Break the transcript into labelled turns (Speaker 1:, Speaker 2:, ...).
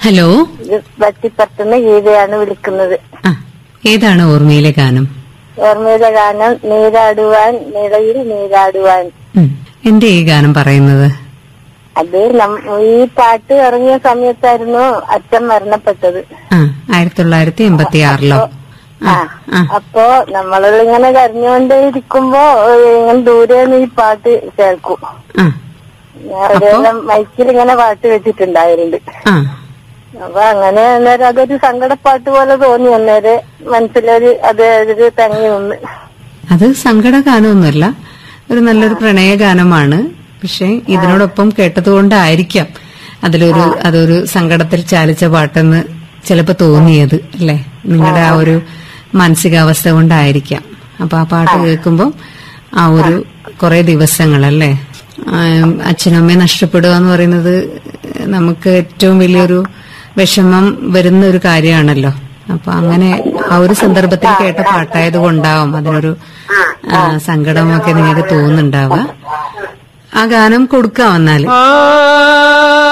Speaker 1: Hello
Speaker 2: ഇത് വട്ടിപ്പത്തുനിന്ന് ഗീതയാണ് വിളിക്കുന്നത്
Speaker 1: ആ ഏതാണ് ഓർമ്മയിലെ ഗാനം
Speaker 2: ഓർമ്മയിലെ ഗാനം നീരാടുവാൻ നിളയിൽ നീരാടുവാൻ
Speaker 1: ഉം. എന്റെ ഈ ഗാനം പറയുന്നത്
Speaker 2: അത് നം- ഈ പാട്ട് ഇറങ്ങിയ സമയത്തായിരുന്നു അച്ഛൻ മരണപ്പെട്ടത്
Speaker 1: ആ ആയിരത്തി തൊള്ളായിരത്തി എൺപത്തി ആറിലോ ആ ആ
Speaker 2: അപ്പോ നമ്മളിങ്ങനെ കരഞ്ഞുകൊണ്ടേ ഇരിക്കുമ്പോ ഇങ്ങനെ ദൂരെ നിന്ന് ഈ പാട്ട് കേൾക്കും
Speaker 1: ആ
Speaker 2: ഞാൻ ഒരു മൈക്കിൽ ഇങ്ങനെ പാട്ട് വെച്ചിട്ടുണ്ടായിരുന്നു
Speaker 1: ആ
Speaker 2: അപ്പൊ അങ്ങനെ അന്നേരം അതൊരു സങ്കടപ്പാട്ട് പോലെ തോന്നി അന്നേരം മനസ്സിലൊരു അത് ഒരു തങ്ങി നിന്ന്
Speaker 1: അത് സങ്കട ഗാനമൊന്നുമല്ല ഒരു നല്ലൊരു പ്രണയ ഗാനമാണ് പക്ഷെ ഇതിനോടൊപ്പം കേട്ടതുകൊണ്ടായിരിക്കാം അതിലൊരു അതൊരു സങ്കടത്തിൽ ചാലിച്ച പാട്ടെന്ന് ചിലപ്പോ തോന്നിയത് അല്ലെ നിങ്ങളുടെ ആ ഒരു മാനസികാവസ്ഥ കൊണ്ടായിരിക്കാം അപ്പൊ ആ പാട്ട് കേൾക്കുമ്പോൾ ആ ഒരു കുറെ ദിവസങ്ങളല്ലേ ആം, അച്ഛനും അമ്മയെ നഷ്ടപ്പെടുക എന്ന് പറയുന്നത് നമുക്ക് ഏറ്റവും വലിയൊരു വിഷമം വരുന്ന ഒരു കാര്യമാണല്ലോ അപ്പൊ അങ്ങനെ ആ ഒരു സന്ദർഭത്തിൽ കേട്ട പാട്ടായത് കൊണ്ടാവും അതിനൊരു ആ, സങ്കടമൊക്കെ നിങ്ങൾക്ക് തോന്നുന്നുണ്ടാവുക ആ ഗാനം കൊടുക്കാം വന്നാല്
Speaker 3: ആ